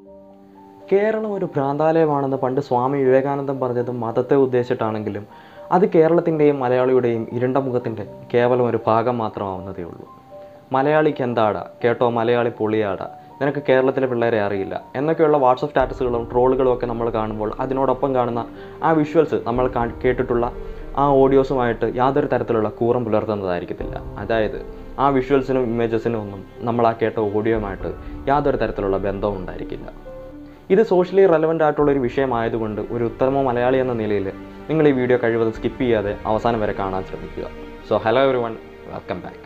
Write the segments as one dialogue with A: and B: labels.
A: കേരളം ഒരു ഭ്രാന്താലയമാണെന്ന് പണ്ട് സ്വാമി വിവേകാനന്ദൻ പറഞ്ഞത് മതത്തെ ഉദ്ദേശിച്ചിട്ടാണെങ്കിലും അത് കേരളത്തിൻ്റെയും മലയാളിയുടെയും ഇരുണ്ട മുഖത്തിൻ്റെ കേവലം ഒരു ഭാഗം മാത്രമാവുന്നതേ ഉള്ളൂ മലയാളിക്ക് എന്താടാ കേട്ടോ മലയാളി പൊളിയാടാ നിനക്ക് കേരളത്തിലെ പിള്ളേരെ അറിയില്ല എന്നൊക്കെയുള്ള വാട്സപ്പ് സ്റ്റാറ്റസുകളും ട്രോളുകളും ഒക്കെ നമ്മൾ കാണുമ്പോൾ അതിനോടൊപ്പം കാണുന്ന ആ വിഷ്വൽസ് നമ്മൾ കാ- കേട്ടിട്ടുള്ള ആ ഓഡിയോസുമായിട്ട് യാതൊരു തരത്തിലുള്ള കൂറം പുലർത്തുന്നതായിരിക്കത്തില്ല അതായത് ആ വിഷ്വൽസിനും ഇമേജസിനും ഒന്നും നമ്മൾ ആ കേട്ട ഓഡിയോയുമായിട്ട് യാതൊരു തരത്തിലുള്ള ബന്ധവും ഉണ്ടായിരിക്കില്ല ഇത് സോഷ്യലി റെലവൻ്റ് ആയിട്ടുള്ള ഒരു വിഷയമായതുകൊണ്ട് ഒരു ഉത്തമ മലയാളി എന്ന നിലയിൽ നിങ്ങൾ ഈ വീഡിയോ കഴിവതും സ്കിപ്പ് ചെയ്യാതെ അവസാനം വരെ കാണാൻ ശ്രമിക്കുക so hello everyone welcome back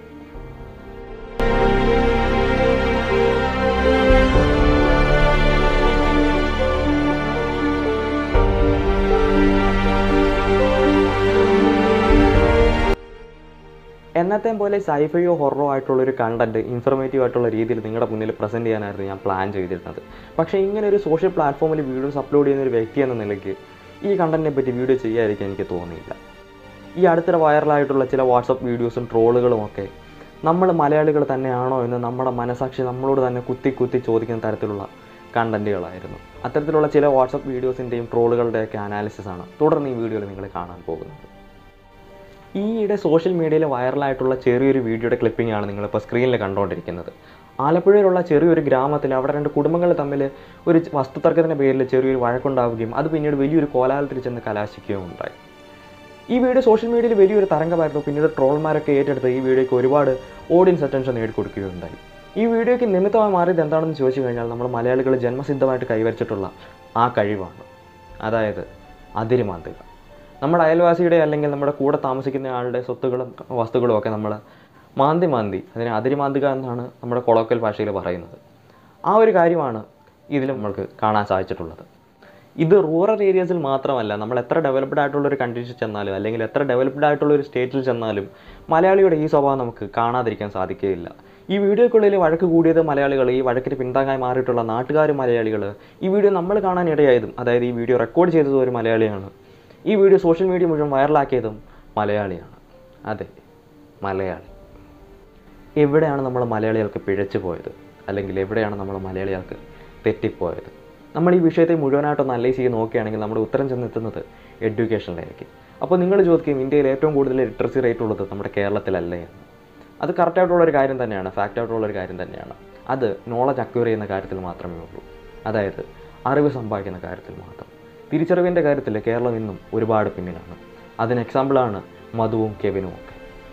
A: എന്നത്തെയും പോലെ സൈഫയോ ഹൊറോ ആയിട്ടുള്ള ഒരു കണ്ടന്റ് ഇൻഫർമേറ്റീവ് ആയിട്ടുള്ള രീതിയിൽ നിങ്ങളുടെ മുന്നിൽ പ്രസൻറ്റ് ചെയ്യാനായിരുന്നു ഞാൻ പ്ലാൻ ചെയ്തിരുന്നത് പക്ഷേ ഇങ്ങനെ ഒരു സോഷ്യൽ പ്ലാറ്റ്ഫോമിൽ വീഡിയോസ് അപ്ലോഡ് ചെയ്യുന്ന ഒരു വ്യക്തി എന്ന നിലയ്ക്ക് ഈ കണ്ടന്റിനെ പറ്റി വീഡിയോ ചെയ്യാതിരിക്കാൻ എനിക്ക് തോന്നിയില്ല ഈ അടുത്തിടെ വൈറലായിട്ടുള്ള ചില വാട്സപ്പ് വീഡിയോസും ട്രോളുകളും ഒക്കെ നമ്മൾ മലയാളികൾ തന്നെയാണോ എന്ന് നമ്മുടെ മനസാക്ഷി നമ്മളോട് തന്നെ കുത്തി കുത്തി ചോദിക്കുന്ന തരത്തിലുള്ള കണ്ടന്റുകളായിരുന്നു അത്തരത്തിലുള്ള ചില വാട്സപ്പ് വീഡിയോസിൻ്റെയും ട്രോളുകളുടെയൊക്കെ അനാലിസിസ് ആണ് തുടർന്ന് ഈ വീഡിയോയിൽ നിങ്ങൾ കാണാൻ പോകുന്നത് ഈയിടെ സോഷ്യൽ മീഡിയയിൽ വൈറലായിട്ടുള്ള ചെറിയൊരു വീഡിയോയുടെ ക്ലിപ്പിംഗ് ആണ് നിങ്ങളിപ്പോൾ സ്ക്രീനിൽ കണ്ടുകൊണ്ടിരിക്കുന്നത് ആലപ്പുഴയിലുള്ള ചെറിയൊരു ഗ്രാമത്തിൽ അവിടെ രണ്ട് കുടുംബങ്ങൾ തമ്മിൽ ഒരു വസ്തുതർക്കത്തിൻ്റെ പേരിൽ ചെറിയൊരു വഴക്കുണ്ടാവുകയും അത് പിന്നീട് വലിയൊരു കോലാഹലത്തിൽ ചെന്ന് കലാശിക്കുകയും ഉണ്ടായി ഈ വീഡിയോ സോഷ്യൽ മീഡിയയിൽ വലിയൊരു തരംഗമായിരുന്നു പിന്നീട് ട്രോൾമാരൊക്കെ ഏറ്റെടുത്ത് ഈ വീഡിയോയ്ക്ക് ഒരുപാട് ഓഡിയൻസ് അറ്റൻഷൻ നേടിക്കൊടുക്കുകയുണ്ടായി ഈ വീഡിയോയ്ക്ക് നിമിത്തമായി മാറിയത് എന്താണെന്ന് ചോദിച്ചു കഴിഞ്ഞാൽ നമ്മൾ മലയാളികൾ ജന്മസിദ്ധമായിട്ട് കൈവരിച്ചിട്ടുള്ള ആ കഴിവാണ് അതായത് അതിരുമാന്തുക നമ്മുടെ അയൽവാസിയുടെ അല്ലെങ്കിൽ നമ്മുടെ കൂടെ താമസിക്കുന്ന ആളുടെ സ്വത്തുകളും വസ്തുക്കളും ഒക്കെ നമ്മൾ മാന്തി മാന്തി അതിനെ അതിരുമാന്തുക എന്നാണ് നമ്മുടെ കൊളോക്കൽ ഭാഷയിൽ പറയുന്നത് ആ ഒരു കാര്യമാണ് ഇതിൽ നമ്മൾക്ക് കാണാൻ സാധിച്ചിട്ടുള്ളത് ഇത് റൂറൽ ഏരിയസിൽ മാത്രമല്ല നമ്മൾ എത്ര ഡെവലപ്ഡ് ആയിട്ടുള്ള ഒരു കൺട്രീസിൽ ചെന്നാലും അല്ലെങ്കിൽ എത്ര ഡെവലപ്ഡ് ആയിട്ടുള്ള ഒരു സ്റ്റേറ്റിൽ ചെന്നാലും മലയാളിയുടെ ഈ സ്വഭാവം നമുക്ക് കാണാതിരിക്കാൻ സാധിക്കുകയില്ല ഈ വീഡിയോക്കുള്ളിൽ വഴക്ക് കൂടിയത് മലയാളികൾ ഈ വഴക്കിന് പിന്താങ്ങായി മാറിയിട്ടുള്ള നാട്ടുകാർ മലയാളികൾ ഈ വീഡിയോ നമ്മൾ കാണാൻ ഇടയായതും അതായത് ഈ വീഡിയോ റെക്കോർഡ് ചെയ്തതും ഒരു മലയാളിയാണ് ഈ വീഡിയോ സോഷ്യൽ മീഡിയ മുഴുവൻ വൈറലാക്കിയതും മലയാളിയാണ് അതെ മലയാളി എവിടെയാണ് നമ്മൾ മലയാളികൾക്ക് പിഴച്ചു പോയത് അല്ലെങ്കിൽ എവിടെയാണ് നമ്മൾ മലയാളികൾക്ക് തെറ്റിപ്പോയത് നമ്മൾ ഈ വിഷയത്തെ മുഴുവനായിട്ടൊന്ന് അനലൈസ് ചെയ്ത് നോക്കുകയാണെങ്കിൽ നമ്മുടെ ഉത്തരം ചെന്നെത്തുന്നത് എഡ്യൂക്കേഷനിലായിരിക്കും അപ്പോൾ നിങ്ങൾ ചോദിക്കും ഇന്ത്യയിൽ ഏറ്റവും കൂടുതൽ ലിറ്ററസി റേറ്റ് ഉള്ളത് നമ്മുടെ കേരളത്തിലല്ലേ എന്ന് അത് കറക്റ്റായിട്ടുള്ള ഒരു കാര്യം തന്നെയാണ് ഫാക്റ്റ് ആയിട്ടുള്ള ഒരു കാര്യം തന്നെയാണ് അത് നോളജ് അക്വയർ ചെയ്യുന്ന കാര്യത്തിൽ മാത്രമേ ഉള്ളൂ അതായത് അറിവ് സമ്പാദിക്കുന്ന കാര്യത്തിൽ മാത്രം തിരിച്ചറിവിൻ്റെ കാര്യത്തിൽ കേരളം ഇന്നും ഒരുപാട് പിന്നിലാണ് അതിന് എക്സാമ്പിളാണ് മധുവും കെവിനും ഒക്കെ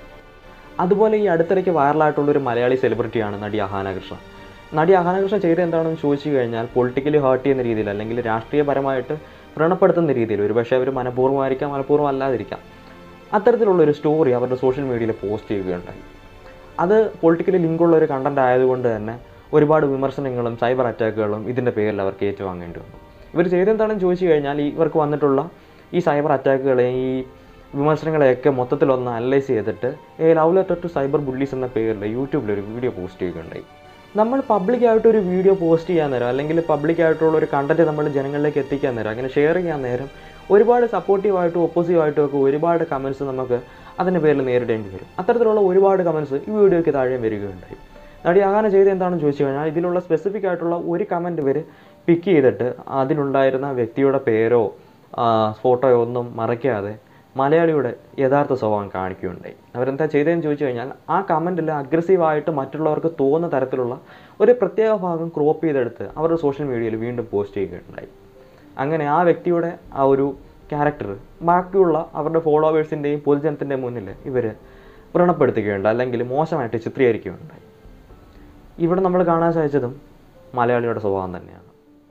A: അതുപോലെ ഈ അടുത്തിടയ്ക്ക് വൈറലായിട്ടുള്ള ഒരു മലയാളി സെലിബ്രിറ്റിയാണ് നടി അഹാന കൃഷ്ണ നടി അഹാന കൃഷ്ണ ചെയ്ത് എന്താണെന്ന് ചോദിച്ചു കഴിഞ്ഞാൽ പൊളിറ്റിക്കലി ഹേർട്ട് ചെയ്യുന്ന രീതിയിൽ അല്ലെങ്കിൽ രാഷ്ട്രീയപരമായിട്ട് വ്രണപ്പെടുത്തുന്ന രീതിയിൽ ഒരുപക്ഷെ അവർ മനഃപൂർവ്വമായിരിക്കാം മനഃപൂർവ്വം അല്ലാതിരിക്കാം അത്തരത്തിലുള്ള ഒരു സ്റ്റോറി അവരുടെ സോഷ്യൽ മീഡിയയിൽ പോസ്റ്റ് ചെയ്യുകയുണ്ടായി അത് പൊളിറ്റിക്കലി ലിങ്കുള്ള ഒരു കണ്ടന്റ് ആയതുകൊണ്ട് തന്നെ ഒരുപാട് വിമർശനങ്ങളും സൈബർ അറ്റാക്കുകളും ഇതിൻ്റെ പേരിൽ അവർക്ക് ഏറ്റുവാങ്ങേണ്ടി വന്നു ഇവർ ചെയ്തെന്താണെന്ന് ചോദിച്ചു കഴിഞ്ഞാൽ ഈ ഇവർക്ക് വന്നിട്ടുള്ള ഈ സൈബർ അറ്റാക്കുകളെ ഈ വിമർശനങ്ങളെയൊക്കെ മൊത്തത്തിലൊന്ന് അനലൈസ് ചെയ്തിട്ട് a love letter to cyber bullies എന്ന പേരിൽ യൂട്യൂബിൽ ഒരു വീഡിയോ പോസ്റ്റ് ചെയ്യുകയുണ്ടായി നമ്മൾ പബ്ലിക്കായിട്ട് ഒരു വീഡിയോ പോസ്റ്റ് ചെയ്യാൻ നേരം അല്ലെങ്കിൽ പബ്ലിക്കായിട്ടുള്ള ഒരു കണ്ടന്റ് നമ്മൾ ജനങ്ങളിലേക്ക് എത്തിക്കാൻ നേരം അങ്ങനെ ഷെയർ ചെയ്യാൻ നേരം ഒരുപാട് സപ്പോർട്ടീവായിട്ടും ഒപ്പോസീവായിട്ടും ഒക്കെ ഒരുപാട് കമൻസ് നമുക്ക് അതിൻ്റെ പേരിൽ നേരിടേണ്ടി വരും അത്തരത്തിലുള്ള ഒരുപാട് കമൻസ് ഈ വീഡിയോയ്ക്ക് താഴെ വരികയുണ്ടായി നടി അങ്ങനെ ചെയ്ത് എന്താണെന്ന് ചോദിച്ചു കഴിഞ്ഞാൽ ഇതിലുള്ള സ്പെസിഫിക് ആയിട്ടുള്ള ഒരു കമൻറ്റ് ഇവർ പിക്ക് ചെയ്തിട്ട് അതിലുണ്ടായിരുന്ന വ്യക്തിയുടെ പേരോ ഫോട്ടോയോ ഒന്നും മറയ്ക്കാതെ മലയാളിയുടെ യഥാർത്ഥ സ്വഭാവം കാണിക്കുകയുണ്ടായി അവരെന്താ ചെയ്തതെന്ന് ചോദിച്ചു കഴിഞ്ഞാൽ ആ കമൻറ്റിൽ അഗ്രസീവായിട്ട് മറ്റുള്ളവർക്ക് തോന്നുന്ന തരത്തിലുള്ള ഒരു പ്രത്യേക ഭാഗം ക്രോപ്പ് ചെയ്തെടുത്ത് അവരുടെ സോഷ്യൽ മീഡിയയിൽ വീണ്ടും പോസ്റ്റ് ചെയ്യുകയുണ്ടായി അങ്ങനെ ആ വ്യക്തിയുടെ ആ ഒരു ക്യാരക്ടർ ബാക്കിയുള്ള അവരുടെ ഫോളോവേഴ്സിൻ്റെയും പൊതുജനത്തിൻ്റെയും മുന്നിൽ ഇവർ വ്രണപ്പെടുത്തുകയുണ്ട് അല്ലെങ്കിൽ മോശമായിട്ട് ചിത്രീകരിക്കുകയുണ്ടായി ഇവിടെ നമ്മൾ കാണാൻ സാധിച്ചതും മലയാളിയുടെ സ്വഭാവം തന്നെയാണ്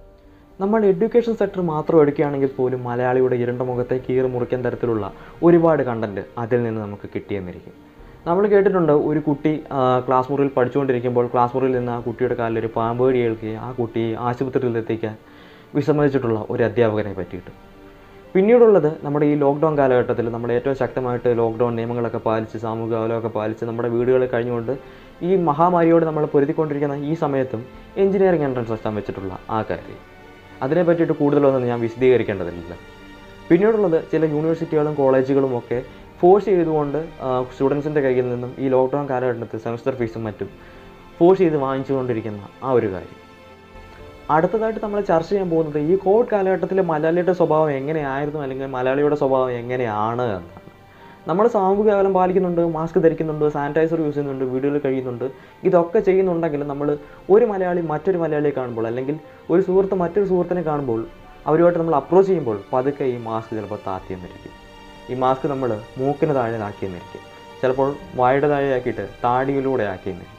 A: നമ്മൾ എഡ്യൂക്കേഷൻ സെക്ടർ മാത്രം എടുക്കുകയാണെങ്കിൽ പോലും മലയാളിയുടെ ഇരുണ്ട മുഖത്തെ കീറി മുറിക്കാൻ തരത്തിലുള്ള ഒരുപാട് കണ്ടന്റ് അതിൽ നിന്ന് നമുക്ക് കിട്ടിയെന്നിരിക്കും നമ്മൾ കേട്ടിട്ടുണ്ട് ഒരു കുട്ടി ആ, ക്ലാസ് മുറിയിൽ പഠിച്ചുകൊണ്ടിരിക്കുമ്പോൾ ക്ലാസ് മുറിയിൽ നിന്ന് ആ കുട്ടിയുടെ കാലിൽ ഒരു പാമ്പ് കടി ഏൽക്കുകയും ആ കുട്ടിയെ ആശുപത്രിയിൽ എത്തിക്കാൻ വിസമ്മതിച്ചിട്ടുള്ള ഒരു അധ്യാപകനെ പറ്റിയിട്ട് പിന്നീടുള്ളത് നമ്മുടെ ഈ ലോക്ക്ഡൗൺ കാലഘട്ടത്തിൽ നമ്മൾ ഏറ്റവും ശക്തമായിട്ട് ലോക്ക്ഡൗൺ നിയമങ്ങളൊക്കെ പാലിച്ച് സാമൂഹിക അകലമൊക്കെ പാലിച്ച് നമ്മുടെ വീടുകളിൽ കഴിഞ്ഞുകൊണ്ട് ഈ മഹാമാരിയോട് നമ്മൾ പൊരുതിക്കൊണ്ടിരിക്കുന്ന ഈ സമയത്തും എഞ്ചിനീയറിംഗ് എൻട്രൻസ് എക്സാം വെച്ചിട്ടുള്ള ആ കാര്യം അതിനെ പറ്റിയിട്ട് കൂടുതലൊന്നും ഞാൻ വിശദീകരിക്കേണ്ടതില്ല പിന്നീടുള്ളത് ചില യൂണിവേഴ്സിറ്റികളും കോളേജുകളും ഒക്കെ ഫോഴ്സ് ചെയ്തുകൊണ്ട് സ്റ്റുഡൻസിൻ്റെ കയ്യിൽ നിന്നും ഈ ലോക്ക്ഡൗൺ കാലഘട്ടത്തിൽ സെമസ്റ്റർ ഫീസും മറ്റും ഫോഴ്സ് ചെയ്ത് വാങ്ങിച്ചുകൊണ്ടിരിക്കുന്ന ആ ഒരു കാര്യം അടുത്തതായിട്ട് നമ്മൾ ചർച്ച ചെയ്യാൻ പോകുന്നത് ഈ കോവിഡ് കാലഘട്ടത്തിൽ മലയാളിയുടെ സ്വഭാവം എങ്ങനെയായിരുന്നു അല്ലെങ്കിൽ മലയാളിയുടെ സ്വഭാവം എങ്ങനെയാണ് എന്നാണ് നമ്മൾ സാമൂഹിക അകലം പാലിക്കുന്നുണ്ട് മാസ്ക് ധരിക്കുന്നുണ്ട് സാനിറ്റൈസർ യൂസ് ചെയ്യുന്നുണ്ട് വീടുകളിൽ കഴിയുന്നുണ്ട് ഇതൊക്കെ ചെയ്യുന്നുണ്ടെങ്കിൽ നമ്മൾ ഒരു മലയാളി മറ്റൊരു മലയാളിയെ കാണുമ്പോൾ അല്ലെങ്കിൽ ഒരു സുഹൃത്ത് മറ്റൊരു സുഹൃത്തിനെ കാണുമ്പോൾ അവരുമായിട്ട് നമ്മൾ അപ്രോച്ച് ചെയ്യുമ്പോൾ പതുക്കെ ഈ മാസ്ക് ചിലപ്പോൾ താത്തിയെന്നിരിക്കും ഈ മാസ്ക് നമ്മൾ മൂക്കിന് താഴെയാക്കിയെന്നിരിക്കും ചിലപ്പോൾ വായുടെ താഴെയാക്കിയിട്ട് താടിയിലൂടെ ആക്കിയെന്നിരിക്കും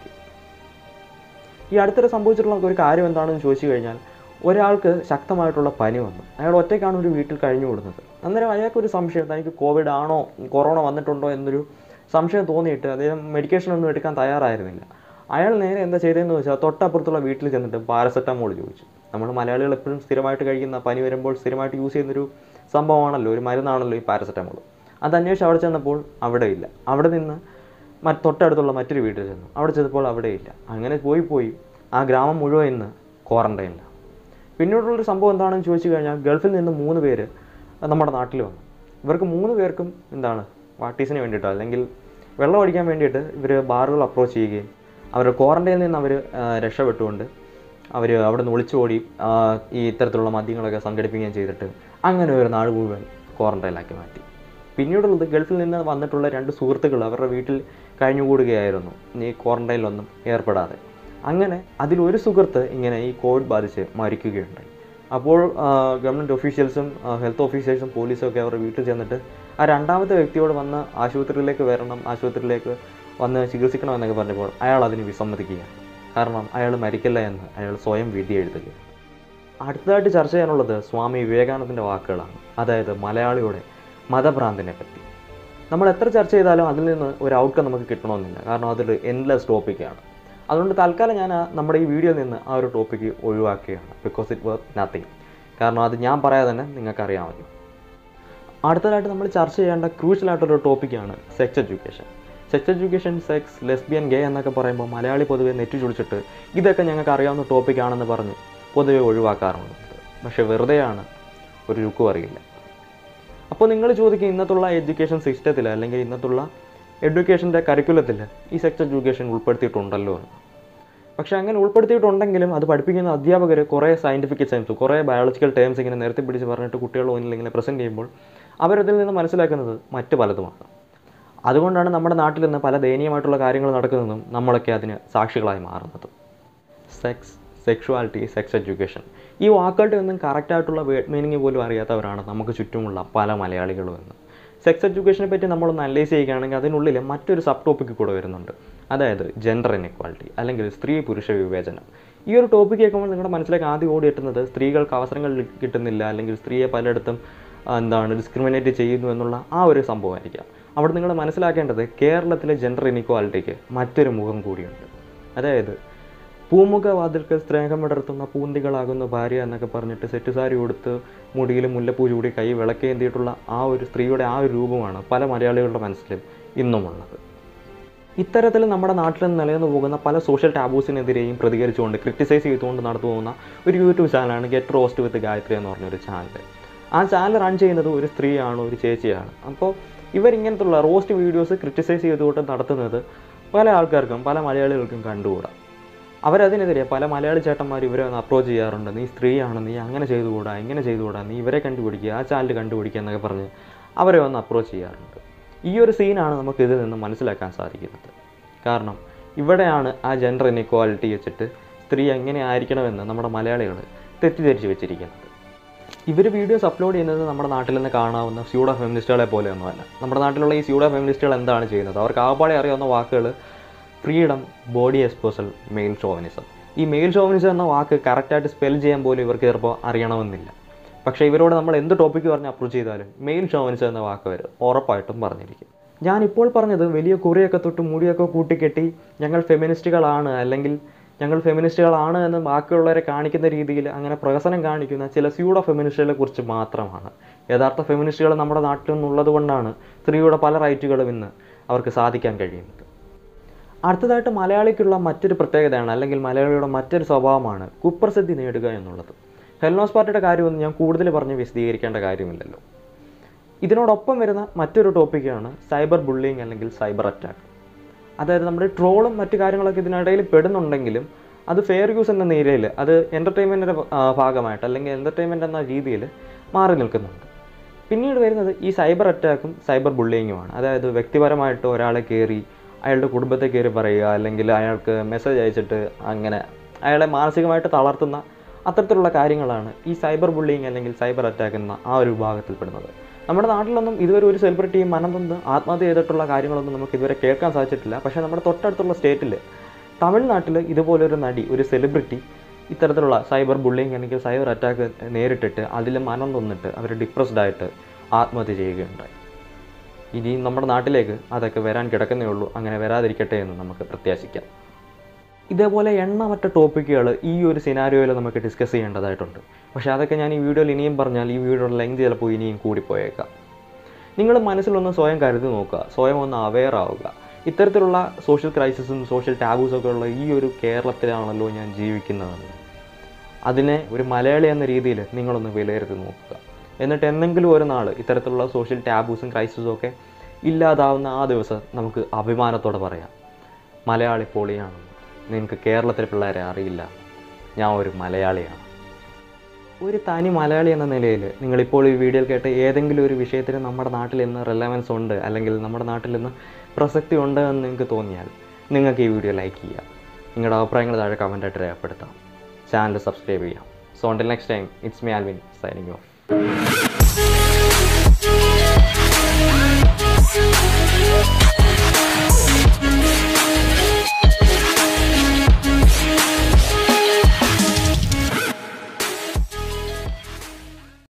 A: ഈ അടുത്തിടെ സംഭവിച്ചിട്ടുള്ള ഒരു കാര്യം എന്താണെന്ന് ചോദിച്ചു കഴിഞ്ഞാൽ ഒരാൾക്ക് ശക്തമായിട്ടുള്ള പനി വന്നു അയാൾ ഒറ്റയ്ക്കാണ് ഒരു വീട്ടിൽ കഴിഞ്ഞു കൂടുന്നത് അന്നേരം അയാൾക്ക് ഒരു സംശയം തനിക്ക് കോവിഡ് ആണോ കൊറോണ വന്നിട്ടുണ്ടോ എന്നൊരു സംശയം തോന്നിയിട്ട് അദ്ദേഹം മെഡിക്കേഷൻ ഒന്നും എടുക്കാൻ തയ്യാറായിരുന്നില്ല അയാൾ നേരെ എന്താ ചെയ്തതെന്ന് വെച്ചാൽ തൊട്ടപ്പുറത്തുള്ള വീട്ടിൽ ചെന്നിട്ട് പാരസെറ്റമോൾ ചോദിച്ചു നമ്മൾ മലയാളികൾ എപ്പോഴും സ്ഥിരമായിട്ട് കഴിക്കുന്ന പനി വരുമ്പോൾ സ്ഥിരമായിട്ട് യൂസ് ചെയ്യുന്നൊരു സംഭവമാണല്ലോ ഒരു മരുന്നാണല്ലോ ഈ പാരസെറ്റമോൾ അത് അന്വേഷിച്ച് അവിടെ ചെന്നപ്പോൾ അവിടെ ഇല്ല അവിടെ നിന്ന് മറ്റ് തൊട്ടടുത്തുള്ള മറ്റൊരു വീട്ടിൽ ചെന്നു അവിടെ ചെന്നപ്പോൾ അവിടെ ഇല്ല അങ്ങനെ പോയി പോയി ആ ഗ്രാമം മുഴുവൻ ഇന്ന് ക്വാറൻറ്റൈനിലാണ് പിന്നീടുള്ളൊരു സംഭവം എന്താണെന്ന് ചോദിച്ചു കഴിഞ്ഞാൽ ഗൾഫിൽ നിന്ന് മൂന്ന് പേര് നമ്മുടെ നാട്ടിൽ വന്നു ഇവർക്ക് മൂന്ന് പേർക്കും എന്താണ് പാർട്ടീസിന് വേണ്ടിയിട്ടോ അല്ലെങ്കിൽ വെള്ളം അടിക്കാൻ വേണ്ടിയിട്ട് ഇവർ ബാറുകൾ അപ്രോച്ച് ചെയ്യുകയും അവർ ക്വാറൻറ്റൈനിൽ നിന്ന് അവർ രക്ഷപ്പെട്ടുകൊണ്ട് അവർ അവിടെ നിന്ന് ഒളിച്ചോടി ആ, ഈ ഇത്തരത്തിലുള്ള മദ്യങ്ങളൊക്കെ സംഘടിപ്പിക്കുകയും ചെയ്തിട്ട് അങ്ങനെ ഒരു നാട് മുഴുവൻ ക്വാറൻറ്റൈനിലാക്കി മാറ്റി പിന്നീടുള്ളത് ഗൾഫിൽ നിന്ന് വന്നിട്ടുള്ള രണ്ട് സുഹൃത്തുക്കൾ അവരുടെ വീട്ടിൽ കഴിഞ്ഞുകൂടുകയായിരുന്നു ഈ ക്വാറൻറ്റൈനിലൊന്നും ഏർപ്പെടാതെ അങ്ങനെ അതിലൊരു സുഹൃത്ത് ഇങ്ങനെ ഈ കോവിഡ് ബാധിച്ച് മരിക്കുകയുണ്ടായി അപ്പോൾ ഗവൺമെൻറ് ഒഫീഷ്യൽസും ഹെൽത്ത് ഓഫീസേഴ്സും പോലീസും ഒക്കെ അവരുടെ വീട്ടിൽ ചെന്നിട്ട് ആ രണ്ടാമത്തെ വ്യക്തിയോട് വന്ന് ആശുപത്രിയിലേക്ക് വരണം ആശുപത്രിയിലേക്ക് വന്ന് ചികിത്സിക്കണം എന്നൊക്കെ പറഞ്ഞപ്പോൾ അയാൾ അതിന് വിസമ്മതിക്കുകയാണ് കാരണം അയാൾ മരിക്കില്ല എന്ന് അയാൾ സ്വയം വിധി എഴുതുകയാണ് അടുത്തതായിട്ട് ചർച്ച ചെയ്യാനുള്ളത് സ്വാമി വിവേകാനന്ദൻ്റെ വാക്കുകളാണ് അതായത് മലയാളിയുടെ മതഭ്രാന്തിനെ പറ്റി നമ്മൾ എത്ര ചർച്ച ചെയ്താലും അതിൽ നിന്ന് ഒരു ഔട്ട്കം നമുക്ക് കിട്ടണമെന്നില്ല കാരണം അതൊരു എൻലെസ് ടോപ്പിക്കാണ് അതുകൊണ്ട് തൽക്കാലം ഞാൻ ആ നമ്മുടെ ഈ വീഡിയോയിൽ നിന്ന് ആ ഒരു ടോപ്പിക്ക് ഒഴിവാക്കുകയാണ് ബിക്കോസ് ഇറ്റ് വർത്ത് നത്തിങ് കാരണം അത് ഞാൻ പറയാതെ തന്നെ നിങ്ങൾക്കറിയാമല്ലോ അടുത്തതായിട്ട് നമ്മൾ ചർച്ച ചെയ്യേണ്ട ക്രൂഷ്യലായിട്ടൊരു ടോപ്പിക്കാണ് sex education sex education sex lesbian gay എന്നൊക്കെ പറയുമ്പോൾ മലയാളി പൊതുവെ നെറ്റി ചുളിച്ചിട്ട് ഇതൊക്കെ ഞങ്ങൾക്ക് അറിയാവുന്ന ടോപ്പിക്കാണെന്ന് പറഞ്ഞ് പൊതുവെ ഒഴിവാക്കാറുണ്ട് പക്ഷേ വെറുതെയാണ് ഒരു രുക്കും അറിയില്ല അപ്പോൾ നിങ്ങൾ ചോദിക്കും ഇന്നത്തുള്ള എഡ്യൂക്കേഷൻ സിസ്റ്റത്തിൽ അല്ലെങ്കിൽ ഇന്നത്തുള്ള എഡ്യൂക്കേഷൻ്റെ കരിക്കുലത്തിൽ ഈ സെക്സ് എഡ്യൂക്കേഷൻ ഉൾപ്പെടുത്തിയിട്ടുണ്ടല്ലോ എന്ന് പക്ഷേ അങ്ങനെ ഉൾപ്പെടുത്തിയിട്ടുണ്ടെങ്കിലും അത് പഠിപ്പിക്കുന്ന അധ്യാപകർ കുറേ സയൻറ്റിഫിക് സയൻസ് കുറേ ബയോളജിക്കൽ ടേംസ് ഇങ്ങനെ നിരത്തി പിടിച്ച് പറഞ്ഞിട്ട് കുട്ടികളുടെ മുന്നിൽ ഇങ്ങനെ പ്രസൻറ്റ് ചെയ്യുമ്പോൾ അവരതിൽ നിന്ന് മനസ്സിലാക്കുന്നത് മറ്റ് പലതുമാണ് അതുകൊണ്ടാണ് നമ്മുടെ നാട്ടിൽ നിന്ന് പല ദയനീയമായിട്ടുള്ള കാര്യങ്ങൾ നടക്കുന്നതും നമ്മളൊക്കെ അതിന് സാക്ഷികളായി മാറുന്നതും സെക്സ് സെക്ഷുവാലിറ്റി സെക്സ് എഡ്യൂക്കേഷൻ ഈ വാക്കുകളുടെ ഒന്നും കറക്റ്റായിട്ടുള്ള വേർഡ് മീനിങ് പോലും അറിയാത്തവരാണ് നമുക്ക് ചുറ്റുമുള്ള പല മലയാളികളും എന്ന് സെക്സ് എഡ്യൂക്കേഷനെ പറ്റി നമ്മളൊന്ന് അനലൈസ് ചെയ്യുകയാണെങ്കിൽ അതിനുള്ളിൽ മറ്റൊരു സബ് ടോപ്പിക്ക് കൂടെ വരുന്നുണ്ട് അതായത് ജെൻഡർ ഇനെക്വാളിറ്റി അല്ലെങ്കിൽ സ്ത്രീ പുരുഷ വിവേചനം ഈ ഒരു ടോപ്പിക്ക് കേൾക്കുമ്പോൾ നിങ്ങളുടെ മനസ്സിലേക്ക് ആദ്യം ഓടിയെത്തുന്നത് സ്ത്രീകൾക്ക് അവസരങ്ങൾ കിട്ടുന്നില്ല അല്ലെങ്കിൽ സ്ത്രീയെ പലയിടത്തും ആ, എന്താണ് ഡിസ്ക്രിമിനേറ്റ് ചെയ്യുന്നു എന്നുള്ള ആ ഒരു സംഭവമായിരിക്കാം അവിടെ നിങ്ങൾ മനസ്സിലാക്കേണ്ടത് കേരളത്തിലെ ജെൻഡർ ഇനിക്വാലിറ്റിക്ക് മറ്റൊരു മുഖം കൂടിയുണ്ട് അതായത് പൂമുഖവാതിൽക്ക് സ്നേഹം വിടർത്തുന്ന പൂന്തികളാകുന്ന ഭാര്യ എന്നൊക്കെ പറഞ്ഞിട്ട് സെറ്റ് സാരി ഉടുത്ത് മുടിയിൽ മുല്ലപ്പൂ ചൂടി കൈ വിളക്കേന്തിയിട്ടുള്ള ആ ഒരു സ്ത്രീയുടെ ആ ഒരു രൂപമാണ് പല മലയാളികളുടെ മനസ്സിലും ഇന്നുമുള്ളത് ഇത്തരത്തിൽ നമ്മുടെ നാട്ടിൽ നിന്ന് നിലനിന്ന് പോകുന്ന പല സോഷ്യൽ ടാബൂസിനെതിരെയും പ്രതികരിച്ചുകൊണ്ട് ക്രിട്ടിസൈസ് ചെയ്തുകൊണ്ട് നടന്നു പോകുന്ന ഒരു യൂട്യൂബ് ചാനലാണ് ഗെറ്റ് റോസ്റ്റ് വിത്ത് ഗായത്രി എന്ന് പറഞ്ഞൊരു ചാനൽ ആ ചാനൽ റൺ ചെയ്യുന്നത് ഒരു സ്ത്രീയാണ് ഒരു ചേച്ചിയാണ് അപ്പോൾ ഇവരിങ്ങനത്തുള്ള റോസ്റ്റ് വീഡിയോസ് ക്രിട്ടിസൈസ് ചെയ്തുകൊണ്ട് നടത്തുന്നത് പല ആൾക്കാർക്കും പല മലയാളികൾക്കും കണ്ടുകൂടാ അവരതിനെതിരെ പല മലയാളി ചേട്ടന്മാർ ഇവരെ ഒന്ന് അപ്രോച്ച് ചെയ്യാറുണ്ട് നീ സ്ത്രീയാണ് നീ അങ്ങനെ ചെയ്തുകൂടാ ഇങ്ങനെ ചെയ്തുകൂടാ നീ ഇവരെ കണ്ടുപിടിക്കുക ആ ചാനൽ കണ്ടുപിടിക്കുക എന്നൊക്കെ പറഞ്ഞ് അവരെ ഒന്ന് അപ്രോച്ച് ചെയ്യാറുണ്ട് ഈ ഒരു സീനാണ് നമുക്ക് ഇതിൽ നിന്ന് മനസ്സിലാക്കാൻ സാധിക്കുന്നത് കാരണം ഇവിടെയാണ് ആ ജെൻഡർ ഇനിക്വാലിറ്റി വെച്ചിട്ട് സ്ത്രീ എങ്ങനെ ആയിരിക്കണമെന്ന് നമ്മുടെ മലയാളികൾ തെറ്റിദ്ധരിച്ച് വെച്ചിരിക്കുന്നത് ഇവർ വീഡിയോസ് അപ്ലോഡ് ചെയ്യുന്നത് നമ്മുടെ നാട്ടിൽ നിന്ന് കാണാവുന്ന സ്യൂഡോ ഫെമിനിസ്റ്റുകളെ പോലെയൊന്നുമല്ല നമ്മുടെ നാട്ടിലുള്ള ഈ സ്യൂഡോ ഫെമിനിസ്റ്റുകൾ എന്താണ് ചെയ്യുന്നത് അവർക്ക് ആപ്പാടെ അറിയാവുന്ന വാക്കുകൾ freedom body exposal male chauvinism ഈ മെയിൽ ഷോവനിസം എന്ന വാക്ക് കറക്റ്റായിട്ട് സ്പെൽ ചെയ്യാൻ പോലും ഇവർക്ക് ചിലപ്പോൾ അറിയണമെന്നില്ല പക്ഷേ ഇവരോട് നമ്മൾ എന്ത് ടോപ്പിക്ക് പറഞ്ഞ് അപ്രോച്ച് ചെയ്താലും മെയിൽ ഷോവനിസം എന്ന വാക്ക് വരെ ഉറപ്പായിട്ടും പറഞ്ഞിരിക്കും ഞാനിപ്പോൾ പറഞ്ഞത് വലിയ കുറിയൊക്കെ തൊട്ട് മുടിയൊക്കെ കൂട്ടിക്കെട്ടി ഞങ്ങൾ ഫെമിനിസ്റ്റുകളാണ് അല്ലെങ്കിൽ ഞങ്ങൾ ഫെമിനിസ്റ്റുകളാണ് എന്ന് ബാക്കിയുള്ളവരെ കാണിക്കുന്ന രീതിയിൽ അങ്ങനെ പ്രഹസനം കാണിക്കുന്ന ചില സ്യൂഡോ ഫെമിനിസ്റ്റുകളെ കുറിച്ച് മാത്രമാണ് യഥാർത്ഥ ഫെമിനിസ്റ്റുകൾ നമ്മുടെ നാട്ടിൽ നിന്നുള്ളത് കൊണ്ടാണ് സ്ത്രീയുടെ പല റൈറ്റുകളും ഇന്ന് അവർക്ക് സാധിക്കാൻ കഴിയുന്നത് അടുത്തതായിട്ട് മലയാളിക്കുള്ള മറ്റൊരു പ്രത്യേകതയാണ് അല്ലെങ്കിൽ മലയാളിയുടെ മറ്റൊരു സ്വഭാവമാണ് കുപ്രസിദ്ധി നേടുക എന്നുള്ളത് ഹെൽനോസ് പാർട്ടിയുടെ കാര്യമൊന്നും ഞാൻ കൂടുതൽ പറഞ്ഞ് വിശദീകരിക്കേണ്ട കാര്യമില്ലല്ലോ ഇതിനോടൊപ്പം വരുന്ന മറ്റൊരു ടോപ്പിക്കാണ് സൈബർ ബുള്ളിങ് അല്ലെങ്കിൽ സൈബർ അറ്റാക്ക് അതായത് നമ്മുടെ ട്രോളും മറ്റു കാര്യങ്ങളൊക്കെ ഇതിനിടയിൽ പെടുന്നുണ്ടെങ്കിലും അത് ഫെയർ യൂസ് എന്ന നിലയിൽ അത് എൻ്റർടൈൻമെൻറ്റിൻ്റെ ഭാഗമായിട്ട് അല്ലെങ്കിൽ എൻ്റർടൈൻമെൻറ്റ് എന്ന രീതിയിൽ മാറി നിൽക്കുന്നുണ്ട് പിന്നീട് വരുന്നത് ഈ സൈബർ അറ്റാക്കും സൈബർ ബുള്ളിങ്ങുമാണ് അതായത് വ്യക്തിപരമായിട്ട് ഒരാളെ കയറി അയാളുടെ കുടുംബത്തെ കയറി പറയുക അല്ലെങ്കിൽ അയാൾക്ക് മെസ്സേജ് അയച്ചിട്ട് അങ്ങനെ അയാളെ മാനസികമായിട്ട് തളർത്തുന്ന അത്തരത്തിലുള്ള കാര്യങ്ങളാണ് ഈ സൈബർ ബുള്ളിങ് അല്ലെങ്കിൽ സൈബർ അറ്റാക്ക് എന്ന ആ ഒരു വിഭാഗത്തിൽപ്പെടുന്നത് നമ്മുടെ നാട്ടിലൊന്നും ഇതുവരെ ഒരു സെലിബ്രിറ്റിയും മനം തന്ന് ആത്മഹത്യ ചെയ്തിട്ടുള്ള കാര്യങ്ങളൊന്നും നമുക്ക് ഇതുവരെ കേൾക്കാൻ സാധിച്ചിട്ടില്ല പക്ഷേ നമ്മുടെ തൊട്ടടുത്തുള്ള സ്റ്റേറ്റിൽ തമിഴ്നാട്ടിൽ ഇതുപോലൊരു നടി ഒരു സെലിബ്രിറ്റി ഇത്തരത്തിലുള്ള സൈബർ ബുള്ളിങ് അല്ലെങ്കിൽ സൈബർ അറ്റാക്ക് നേരിട്ടിട്ട് അതിൽ മനം തന്നിട്ട് അവർ ഡിപ്രസ്ഡ് ആയിട്ട് ആത്മഹത്യ ചെയ്യുകയുണ്ടായി ഇനി നമ്മുടെ നാട്ടിലേക്ക് അതൊക്കെ വരാൻ കിടക്കുന്നേ ഉള്ളൂ അങ്ങനെ വരാതിരിക്കട്ടെ എന്ന് നമുക്ക് പ്രത്യാശിക്കാം ഇതേപോലെ എണ്ണമറ്റ ടോപ്പിക്കുകൾ ഈ ഒരു സിനാരിയോയിൽ നമുക്ക് ഡിസ്കസ് ചെയ്യേണ്ടതായിട്ടുണ്ട് പക്ഷേ അതൊക്കെ ഞാൻ ഈ വീഡിയോയിൽ ഇനിയും പറഞ്ഞാൽ ഈ വീഡിയോയുടെ ലെങ്ത് ചിലപ്പോൾ ഇനിയും കൂടിപ്പോയേക്കാം നിങ്ങൾ മനസ്സിലൊന്ന് സ്വയം കരുതി നോക്കുക സ്വയം ഒന്ന് അവെയർ ആവുക ഇത്തരത്തിലുള്ള സോഷ്യൽ ക്രൈസിസും സോഷ്യൽ ടാബൂസും ഒക്കെ ഉള്ള ഈ ഒരു കേരളത്തിലാണല്ലോ ഞാൻ ജീവിക്കുന്നതെന്ന് അതിനെ ഒരു മലയാളി എന്ന രീതിയിൽ നിങ്ങളൊന്ന് വിലയിരുത്തി നോക്കുക എന്നിട്ട് എന്തെങ്കിലും ഒരു നാൾ ഇത്തരത്തിലുള്ള സോഷ്യൽ ടാബൂസും ക്രൈസിസും ഒക്കെ ഇല്ലാതാവുന്ന ആ ദിവസം നമുക്ക് അഭിമാനത്തോടെ പറയാം മലയാളി പൊളിയാണെന്ന് നിനക്ക് കേരളത്തിലെ പിള്ളേരെ അറിയില്ല ഞാൻ ഒരു മലയാളിയാണ് ഒരു തനി മലയാളി എന്ന നിലയിൽ നിങ്ങളിപ്പോൾ ഈ വീഡിയോയിൽ കേട്ട ഏതെങ്കിലും ഒരു വിഷയത്തിന് നമ്മുടെ നാട്ടിൽ ഇന്ന് റെലവൻസ് ഉണ്ട് അല്ലെങ്കിൽ നമ്മുടെ നാട്ടിൽ ഇന്ന് പ്രസക്തി ഉണ്ട് എന്ന് നിങ്ങൾക്ക് തോന്നിയാൽ നിങ്ങൾക്ക് ഈ വീഡിയോ ലൈക്ക് ചെയ്യാം നിങ്ങളുടെ അഭിപ്രായങ്ങൾ താഴെ കമൻറ്റായിട്ട് രേഖപ്പെടുത്താം ചാനൽ സബ്സ്ക്രൈബ് ചെയ്യാം so until next time it's me Alvin signing of